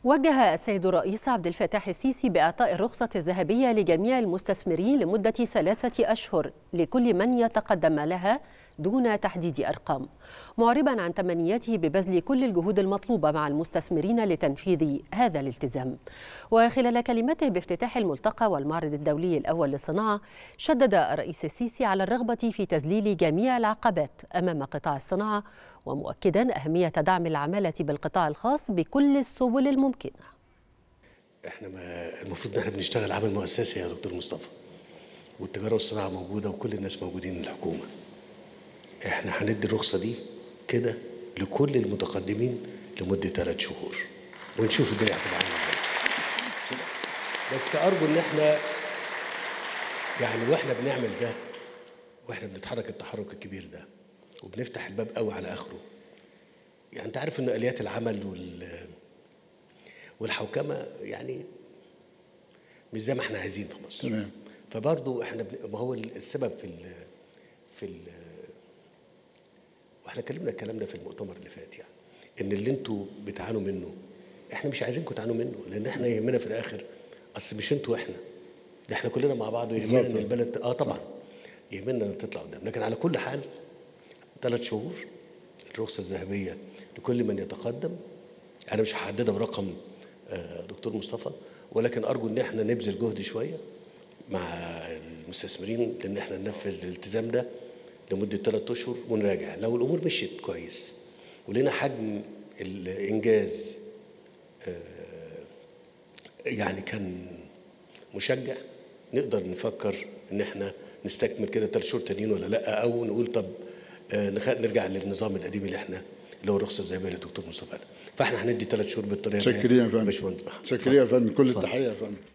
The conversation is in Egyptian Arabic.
وجه السيد الرئيس عبد الفتاح السيسي بإعطاء الرخصة الذهبية لجميع المستثمرين لمدة ثلاثة أشهر لكل من يتقدم لها دون تحديد أرقام معربا عن تمنياته ببذل كل الجهود المطلوبة مع المستثمرين لتنفيذ هذا الالتزام وخلال كلمته بافتتاح الملتقى والمعرض الدولي الأول للصناعة شدد الرئيس السيسي على الرغبة في تذليل جميع العقبات أمام قطاع الصناعة ومؤكدا أهمية دعم العمالة بالقطاع الخاص بكل السبل الممكنة احنا ما المفروض ان احنا بنشتغل عمل مؤسسي يا دكتور مصطفى والتجاره والصناعه موجوده وكل الناس موجودين من الحكومه احنا هندي الرخصه دي كده لكل المتقدمين لمده ثلاث شهور ونشوف الدنيا هتبقى عامله ازاي بس ارجو ان احنا يعني واحنا بنعمل ده واحنا بنتحرك التحرك الكبير ده وبنفتح الباب قوي على اخره يعني انت عارف ان اليات العمل وال والحوكمه يعني مش زي ما احنا عايزين في مصر تمام فبرضه احنا بن... ما هو السبب في ال... في ال... واحنا اتكلمنا الكلام ده في المؤتمر اللي فات يعني ان اللي انتوا بتعانوا منه احنا مش عايزينكم تعانوا منه لان احنا يهمنا في الاخر اصل مش انتوا احنا ده احنا كلنا مع بعض ويهمنا ان بالظبط. البلد اه طبعا يهمنا ان تطلع قدام لكن على كل حال ثلاث شهور الرخصه الذهبيه لكل من يتقدم انا مش هحددها برقم آه، دكتور مصطفى ولكن ارجو ان احنا نبذل جهد شويه مع المستثمرين لان احنا ننفذ الالتزام ده لمده ثلاث اشهر ونراجع لو الامور مشيت كويس ولقينا حجم الانجاز آه، يعني كان مشجع نقدر نفكر ان احنا نستكمل كده ثلاث شهور تانيين ولا لا او نقول طب آه، نخ- نرجع للنظام القديم اللي احنا اللي هو الرخصه الذهبيه اللي الدكتور مصطفى قال. فاحنا هندي ثلاث شهور بالطريقه دي شكرا يا فندم باشمهندس محمد شكرا يا فندم كل اتفضل. التحيه يا فندم